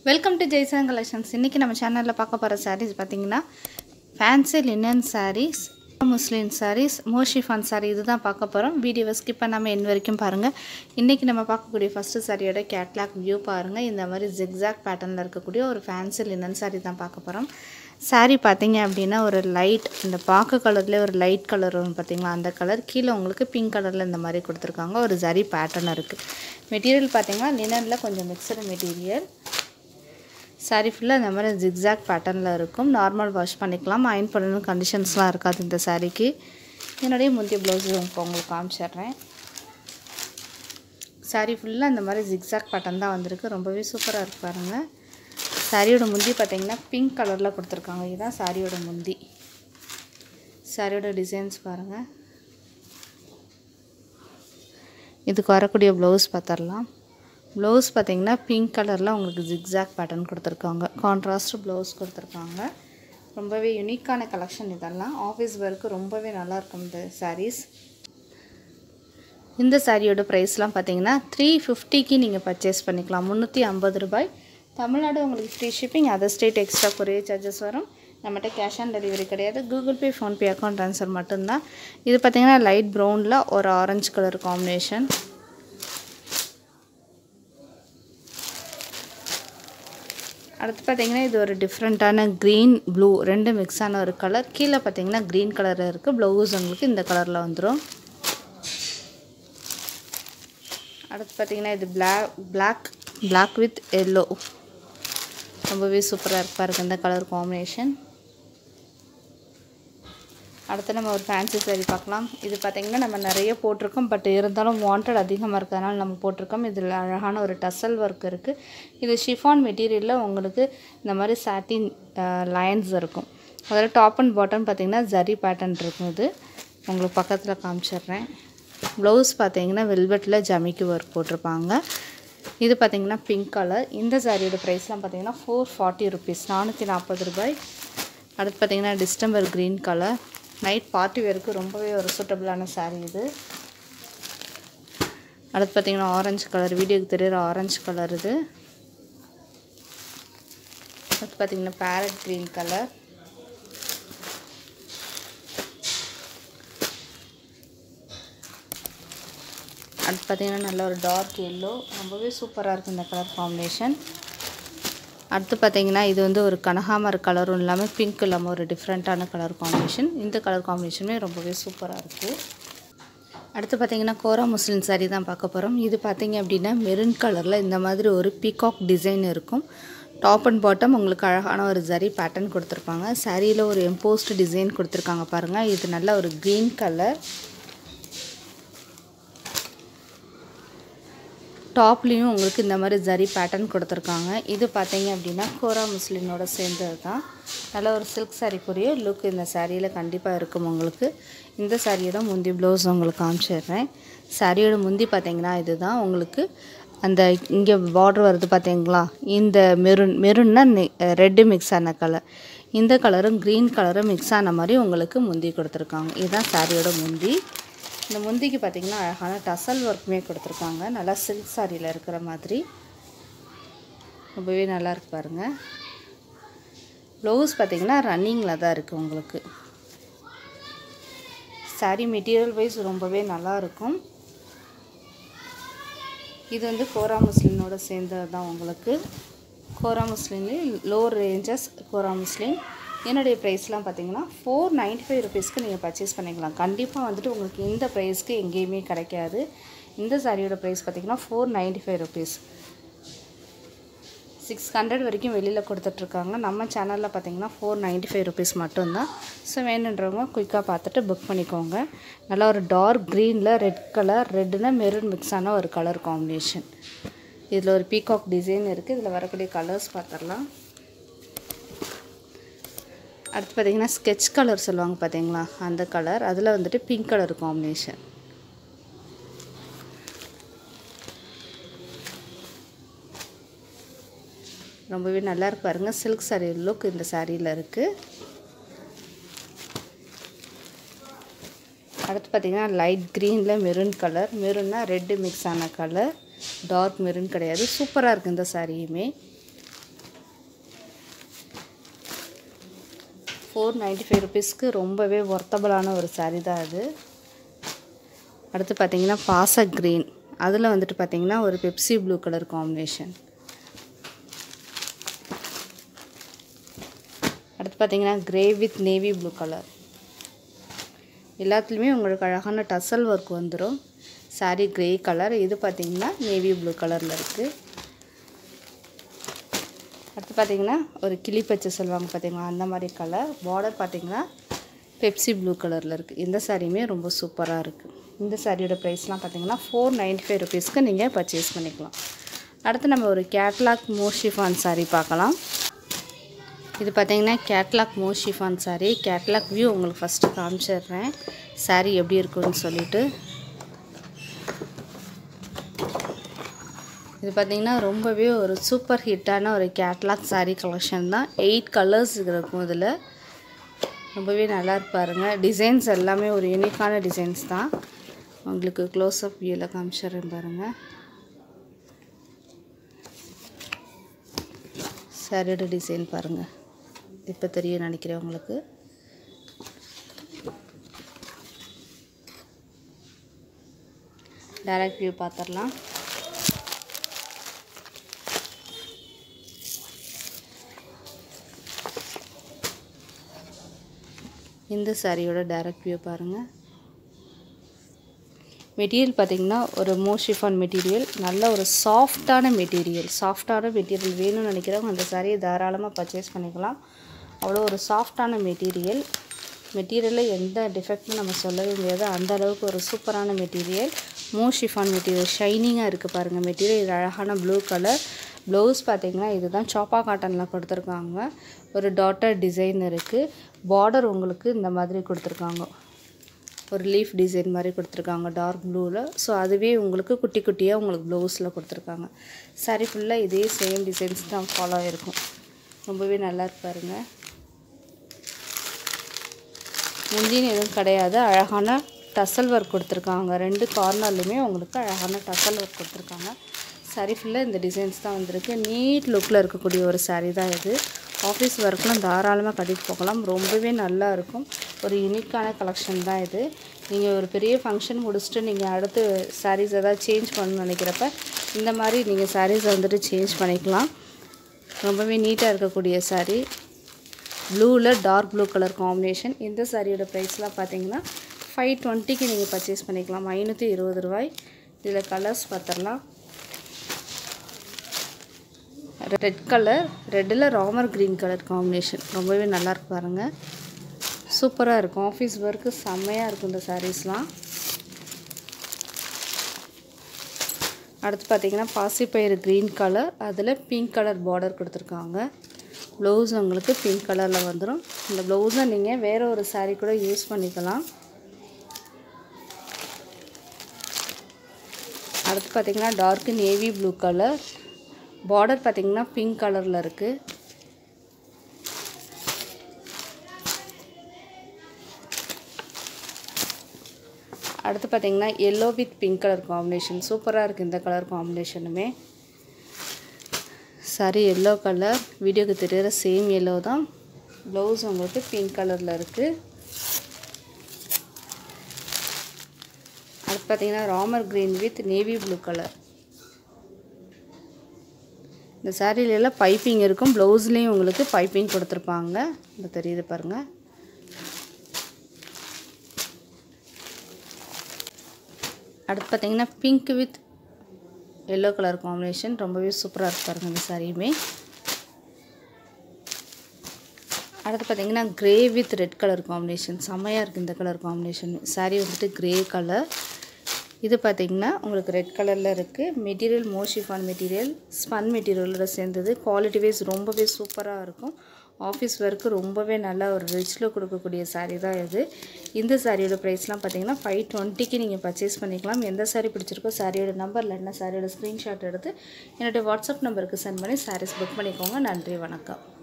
welcome to Jaison collections இன்றைக்கி நம்ம சேனலில் பார்க்க போகிற சாரீஸ் பார்த்தீங்கன்னா fancy linen sarees muslin sarees மோஷிஃபான் சாரீ இதுதான் பார்க்க போகிறோம் வீடியோவை ஸ்கிப் பண்ணாமல் என் வரைக்கும் பாருங்கள் இன்றைக்கி நம்ம பார்க்கக்கூடிய ஃபஸ்ட்டு சாரியோட கேட்லாக் வியூ பாருங்கள் இந்த மாதிரி ஜிக்ஸாக் பேட்டர்னில் இருக்கக்கூடிய ஒரு ஃபேன்சி லினன் சாரீ தான் பார்க்க போகிறோம் சாரீ பார்த்தீங்க அப்படின்னா ஒரு லைட் இந்த பாக்கு கலர்லேயே ஒரு லைட் கலர் வரும் பார்த்தீங்களா அந்த கலர் கீழே உங்களுக்கு பிங்க் கலரில் இந்த மாதிரி கொடுத்துருக்காங்க ஒரு ஜரி பேட்டர்ன் இருக்குது மெட்டீரியல் பார்த்தீங்கன்னா லினனில் கொஞ்சம் மிக்சடு மெட்டீரியல் சாரி ஃபுல்லாக இந்த மாதிரி ஜிக்ஸாக் பேட்டர்னில் இருக்கும் நார்மல் வாஷ் பண்ணிக்கலாம் அயன் பண்ணணும் கண்டிஷன்ஸ்லாம் இருக்காது இந்த சாரீக்கு என்னுடைய முந்தைய ப்ளவுஸு இப்போ உங்களுக்கு காமிச்சிட்றேன் சாரீ ஃபுல்லாக இந்த மாதிரி ஜிக்ஸாக் பேட்டர்ன் தான் வந்திருக்கு ரொம்பவே சூப்பராக இருக்கு பாருங்கள் சாரியோட முந்தி பார்த்தீங்கன்னா பிங்க் கலரில் கொடுத்துருக்காங்க இதுதான் சாரியோட முந்தி சாரியோட டிசைன்ஸ் பாருங்கள் இதுக்கு வரக்கூடிய ப்ளவுஸ் பார்த்துடலாம் ப்ளவுஸ் பார்த்தீங்கன்னா பிங்க் கலரில் உங்களுக்கு ஜிக்ஸாக் பேட்டர்ன் கொடுத்துருக்காங்க கான்ட்ராஸ்ட் ப்ளவுஸ் கொடுத்துருக்காங்க ரொம்பவே யூனிக்கான கலெக்ஷன் இதெல்லாம் ஆஃபீஸ் ஒர்க்கு ரொம்பவே நல்லாயிருக்கும் இந்த சாரீஸ் இந்த சாரியோட ப்ரைஸ்லாம் பார்த்தீங்கன்னா த்ரீ ஃபிஃப்டிக்கு நீங்கள் பர்ச்சேஸ் பண்ணிக்கலாம் முந்நூற்றி ஐம்பது ரூபாய் தமிழ்நாடு உங்களுக்கு free shipping other state extra courier charges வரும் நம்மகிட்ட கேஷ் ஆன் டெலிவரி கிடையாது Google Pay PhonePe account transfer மட்டும்தான் இது பார்த்திங்கன்னா லைட் ப்ரௌனில் ஒரு ஆரஞ்சு கலர் காம்பினேஷன் அடுத்து பார்த்தீங்கன்னா இது ஒரு டிஃப்ரெண்ட்டான க்ரீன் ப்ளூ ரெண்டு மிக்ஸான ஒரு கலர் கீழே பார்த்தீங்கன்னா க்ரீன் கலர் இருக்குது ப்ளவுஸ் உங்களுக்கு இந்த கலரில் வந்துடும் அடுத்து பார்த்தீங்கன்னா இது black black black with yellow ரொம்பவே சூப்பராக இருப்பார் இருக்குது இந்த கலர் காம்பினேஷன் அடுத்து நம்ம ஒரு ஃபேன்சி சாரீ பார்க்கலாம் இது பார்த்திங்கன்னா நம்ம நிறைய போட்டிருக்கோம் பட் இருந்தாலும் வாண்டட் அதிகமாக இருக்கிறதுனால நம்ம போட்டிருக்கோம் இதில் அழகான ஒரு டசல் ஒர்க் இருக்குது இது ஷிஃபான் மெட்டீரியலில் உங்களுக்கு இந்த மாதிரி சாட்டின் லைன்ஸ் இருக்கும் அதில் டாப் அண்ட் பாட்டம் பார்த்திங்கன்னா ஜரி பேட்டர்ன் இருக்கும் இது உங்களுக்கு பக்கத்தில் காமிச்சிடுறேன் ப்ளவுஸ் பார்த்தீங்கன்னா வெல்வெட்டில் ஜமிக்கு ஒர்க் போட்டிருப்பாங்க இது பார்த்திங்கன்னா பிங்க் கலர் இந்த சாரியோட ப்ரைஸ்லாம் பார்த்திங்கன்னா ஃபோர் ஃபார்ட்டி ருபீஸ் நானூற்றி நாற்பது ரூபாய் அடுத்து பார்த்திங்கன்னா டிஸ்டம்பர் க்ரீன் கலர் நைட் பார்ட்டி வேருக்கு ரொம்பவே ஒரு சூட்டபிளான சாரீ இது அடுத்து பார்த்திங்கன்னா ஆரஞ்சு கலர் வீடியோக்கு தெரியுற ஆரஞ்சு கலர் இது அடுத்து பார்த்திங்கன்னா பேரட் க்ரீன் கலர் அடுத்து பார்த்திங்கன்னா நல்ல ஒரு டார்க் எல்லோ ரொம்பவே சூப்பராக இருக்குது இந்த கலர் காம்பினேஷன் அடுத்து பார்த்தீங்கன்னா இது வந்து ஒரு கனகாமர கலரும் இல்லாமல் பிங்க் இல்லாமல் ஒரு டிஃப்ரெண்ட்டான கலர் காம்பினேஷன் இந்த கலர் காம்பினேஷனுமே ரொம்பவே சூப்பராக இருக்குது அடுத்து பார்த்தீங்கன்னா கோரா முஸ்லிம் சாரீ தான் பார்க்க போகிறோம் இது பார்த்தீங்க அப்படின்னா மெரூன் கலரில் இந்த மாதிரி ஒரு பீகாக் டிசைன் இருக்கும் டாப் அண்ட் பாட்டம் உங்களுக்கு அழகான ஒரு ஜரி பேட்டர்ன் கொடுத்துருப்பாங்க சாரியில் ஒரு எம்போஸ்ட் டிசைன் கொடுத்துருக்காங்க பாருங்கள் இது நல்ல ஒரு க்ரீன் கலர் டாப்லேயும் உங்களுக்கு இந்த மாதிரி ஜரி பேட்டர்ன் கொடுத்துருக்காங்க இது பார்த்தீங்க அப்படின்னா கோரா முஸ்லினோட சேர்ந்தது தான் நல்ல ஒரு சில்க் சாரீக்குரிய லுக் இந்த சாரியில் கண்டிப்பாக இருக்கும் உங்களுக்கு இந்த சாரியோட முந்தி ப்ளவுஸ் உங்களுக்கு காமிச்சிடுறேன் சாரியோட முந்தி பார்த்தீங்கன்னா இதுதான் உங்களுக்கு அந்த இங்கே பார்டர் வருது பார்த்தீங்களா இந்த மெரூன் மெரூன்னா ரெட்டு மிக்ஸ் ஆன கலர் இந்த கலரும் க்ரீன் கலரும் மிக்ஸ் ஆன மாதிரி உங்களுக்கு முந்தி கொடுத்துருக்காங்க இதுதான் சாரியோட முந்தி இந்த முந்திக்கு பார்த்திங்கன்னா அழகான டசல் ஒர்க்குமே கொடுத்துருக்காங்க நல்லா சில்க் சாரியில் இருக்கிற மாதிரி ரொம்பவே நல்லா இருக்கு பாருங்கள் ப்ளவுஸ் பார்த்திங்கன்னா ரன்னிங்கில் தான் இருக்குது உங்களுக்கு சாரீ மெட்டீரியல் வைஸ் ரொம்பவே நல்லா இருக்கும் இது வந்து கோரா முஸ்லினோட சேர்ந்தது தான் உங்களுக்கு கோரா முஸ்லின்லேயும் லோ ரேஞ்சஸ் கோரா முஸ்லின் என்னுடைய ப்ரைஸ்லாம் பார்த்தீங்கன்னா ஃபோர் நைன்ட்டி ஃபைவ் ருபீஸ்க்கு நீங்கள் பர்ச்சேஸ் பண்ணிக்கலாம் கண்டிப்பாக வந்துட்டு உங்களுக்கு இந்த ப்ரைஸ்க்கு எங்கேயுமே கிடைக்காது இந்த சாரியோட ப்ரைஸ் பார்த்தீங்கன்னா four ninety five rupees six hundred வரைக்கும் வெளியில் கொடுத்துட்ருக்காங்க நம்ம சேனலில் பார்த்தீங்கன்னா ஃபோர் நைன்ட்டி ஃபைவ் ருபீஸ் மட்டும்தான் ஸோ வேணுன்றவங்க குயிக்காக பார்த்துட்டு புக் பண்ணிக்கோங்க நல்லா ஒரு டார்க் க்ரீனில் ரெட் கலர் ரெட்டுனா மெரூன் மிக்ஸான ஒரு கலர் காம்பினேஷன் இதில் ஒரு பீகாக் டிசைன் இருக்குது இதில் வரக்கூடிய கலர்ஸ் பார்த்துடலாம் அடுத்து பார்த்திங்கன்னா ஸ்கெட்ச் கலர் சொல்லுவாங்க பார்த்தீங்களா அந்த கலர் அதில் வந்துட்டு பிங்க் கலர் காம்பினேஷன் ரொம்பவே நல்லா இருக்கு பாருங்கள் சில்க் சாரீ லுக் இந்த சாரியில் இருக்குது அடுத்து பார்த்திங்கன்னா லைட் க்ரீனில் மெரூன் கலர் மெரூன்னா ரெட்டு மிக்ஸ் ஆன கலர் டார்க் மெரூன் கிடையாது சூப்பராக இருக்குது இந்த சாரியுமே ஃபோர் நைன்ட்டி ஃபைவ் ருபீஸ்க்கு ரொம்பவே ஒர்த்தபுளான ஒரு saree தான் அது அடுத்து பார்த்தீங்கன்னா பாச க்ரீன் அதில் வந்துட்டு பார்த்தீங்கன்னா ஒரு பெப்சி ப்ளூ கலர் காம்பினேஷன் அடுத்து பார்த்தீங்கன்னா grey with navy blue colour எல்லாத்துலேயுமே உங்களுக்கு அழகான டசல் ஒர்க் வந்துடும் saree கிரே கலர் இது பார்த்தீங்கன்னா நேவி ப்ளூ கலரில் இருக்குது அடுத்து பார்த்தீங்கன்னா ஒரு கிளி பச்சை சொல்லுவாங்க பார்த்தீங்களா அந்த மாதிரி கலர் பார்டர் பார்த்தீங்கன்னா பெப்சி ப்ளூ கலரில் இருக்குது இந்த சாரியுமே ரொம்ப சூப்பராக இருக்குது இந்த சாரியோட ப்ரைஸ்லாம் பார்த்தீங்கன்னா ஃபோர் நைன்ட்டி ஃபைவ் ருபீஸ்க்கு நீங்கள் பர்ச்சேஸ் பண்ணிக்கலாம் அடுத்து நம்ம ஒரு கேட்லாக் மோஷிஃபான் saree பார்க்கலாம் இது பார்த்தீங்கன்னா கேட்லாக் மோஷிஃபான் saree கேட்லாக் வியூ உங்களுக்கு ஃபஸ்ட்டு காமிச்சிடுறேன் saree எப்படி இருக்குன்னு சொல்லிட்டு இது பார்த்திங்கன்னா ரொம்பவே ஒரு சூப்பர் ஹிட்டான ஒரு கேட்லாக் saree கலெக்ஷன் தான் எயிட் கலர்ஸ் இருக்கும் இதில் ரொம்பவே நல்லா இருப்பாருங்க டிசைன்ஸ் எல்லாமே ஒரு யூனிக்கான டிசைன்ஸ் தான் உங்களுக்கு க்ளோஸ்அப் வியூவில் காமிச்சிடுறேன் பாருங்கள் சாரியோட டிசைன் பாருங்கள் இப்போ தெரியும் நினைக்கிறேன் உங்களுக்கு டைரக்ட் வியூ பார்த்துடலாம் இந்த சாரியோட டைரக்ட் வியூ பாருங்கள் மெட்டீரியல் பார்த்திங்கன்னா ஒரு மோஷிஃபான் மெட்டீரியல் நல்ல ஒரு சாஃப்டான மெட்டீரியல் சாஃப்டான மெட்டீரியல் வேணும்னு நினைக்கிறவங்க அந்த சாரியை தாராளமாக பர்ச்சேஸ் பண்ணிக்கலாம் அவ்வளோ ஒரு சாஃப்டான மெட்டீரியல் மெட்டீரியலில் எந்த டிஃபெக்ட்டும் நம்ம சொல்லவே முடியாது அந்த அளவுக்கு ஒரு சூப்பரான மெட்டீரியல் மோஷிஃபான் மெட்டீரியல் ஷைனிங்காக இருக்குது பாருங்கள் மெட்டீரியல் இது அழகான ப்ளூ கலர் ப்ளவுஸ் பார்த்தீங்கன்னா இதுதான் சாப்பா காட்டனில் கொடுத்துருக்காங்க ஒரு டாட்டர் டிசைன் இருக்குது பார்டர் உங்களுக்கு இந்த மாதிரி கொடுத்துருக்காங்க ஒரு லீஃப் டிசைன் மாதிரி கொடுத்துருக்காங்க டார்க் ப்ளூவில் ஸோ அதுவே உங்களுக்கு குட்டி குட்டியாக உங்களுக்கு ப்ளவுஸில் கொடுத்துருக்காங்க சாரி ஃபுல்லாக இதே சேம் டிசைன்ஸ் தான் ஃபாலோ ஆகிருக்கும் ரொம்பவே நல்லா இருப்பாருங்க முந்தின்னு எதுவும் கிடையாது அழகான டசல் ஒர்க் கொடுத்துருக்காங்க ரெண்டு கார்னர்லையுமே உங்களுக்கு அழகான டசல் ஒர்க் கொடுத்துருக்காங்க சாரி ஃபுல்லாக இந்த டிசைன்ஸ் தான் வந்திருக்கு நீட் லுக்கில் இருக்கக்கூடிய ஒரு சாரீ தான் இது ஆஃபீஸ் ஒர்க்லாம் தாராளமாக கட்டிட்டு போகலாம் ரொம்பவே நல்லா இருக்கும் ஒரு யூனிக்கான கலெக்ஷன் தான் இது நீங்கள் ஒரு பெரிய ஃபங்க்ஷன் முடிச்சுட்டு நீங்கள் அடுத்து சாரீஸ் ஏதாவது சேஞ்ச் பண்ணணும்னு நினைக்கிறப்ப இந்த மாதிரி நீங்கள் சாரீஸை வந்துட்டு சேஞ்ச் பண்ணிக்கலாம் ரொம்பவே நீட்டாக இருக்கக்கூடிய சாரீ ப்ளூவில் டார்க் ப்ளூ கலர் காம்பினேஷன் இந்த சாரியோட ப்ரைஸ்லாம் பார்த்தீங்கன்னா ஃபைவ் டுவெண்ட்டிக்கு நீங்கள் பர்ச்சேஸ் பண்ணிக்கலாம் ஐநூற்றி இருபது ரூபாய் இதில் கலர்ஸ் பார்த்துடலாம் ரெட் கலர் ரெட்டில் ராமர் க்ரீன் கலர் காம்பினேஷன் ரொம்பவே நல்லா இருக்கு பாருங்கள் சூப்பராக இருக்கும் ஆஃபீஸ் ஒர்க்கு செம்மையாக இருக்கும் இந்த சாரீஸ்லாம் அடுத்து பார்த்தீங்கன்னா பாசிப்பயிறு க்ரீன் கலர் அதில் பிங்க் கலர் பார்டர் கொடுத்துருக்காங்க ப்ளவுஸ் உங்களுக்கு பிங்க் கலரில் வந்துடும் இந்த ப்ளவுஸை நீங்கள் வேறு ஒரு saree கூட யூஸ் பண்ணிக்கலாம் அடுத்து பார்த்தீங்கன்னா dark navy blue colour border பார்த்தீங்கன்னா பிங்க் கலரில் இருக்குது அடுத்து பார்த்தீங்கன்னா yellow with pink colour combination சூப்பராக இருக்குது இந்த கலர் காம்பினேஷனுமே சரி எல்லோ கலர் வீடியோக்கு தெரியுற சேம் எல்லோ தான் ப்ளவுஸ் உங்களுக்கு பிங்க் கலரில் இருக்குது அடுத்து பார்த்தீங்கன்னா Ramar green with navy blue colour இந்த சாரீலாம் பைப்பிங் இருக்கும் ப்ளவுஸ்லேயும் உங்களுக்கு பைப்பிங் கொடுத்துருப்பாங்க இந்த தெரியுது பாருங்கள் அடுத்து பார்த்தீங்கன்னா pink with yellow colour combination ரொம்பவே சூப்பராக இருக்கு பாருங்க இந்த சாரியுமே அடுத்து பார்த்தீங்கன்னா grey with red colour combination செம்மையாக இருக்குது இந்த கலர் காம்பினேஷன் சாரீ வந்துட்டு க்ரே கலர் இது பார்த்தீங்கன்னா உங்களுக்கு ரெட் கலரில் இருக்குது மெட்டீரியல் மோஷிஃபான் மெட்டீரியல் ஸ்பன் மெட்டீரியலோட சேர்ந்தது குவாலிட்டி வைஸ் ரொம்பவே சூப்பராக இருக்கும் ஆஃபீஸ் ஒர்க்கு ரொம்பவே நல்லா ஒரு ரிச்சில் கொடுக்கக்கூடிய saree தான் இது இந்த சாரியோட ப்ரைஸ்லாம் பார்த்தீங்கன்னா ஃபைவ் டுவெண்ட்டிக்கு நீங்கள் பர்ச்சேஸ் பண்ணிக்கலாம் எந்த saree பிடிச்சிருக்கோ சாரியோட நம்பர் இல்லைன்னா சாரியோட ஸ்க்ரீன்ஷாட் எடுத்து என்னுடைய வாட்ஸ்அப் நம்பருக்கு சென்ட் பண்ணி சாரீஸ் புக் பண்ணிக்கோங்க நன்றி வணக்கம்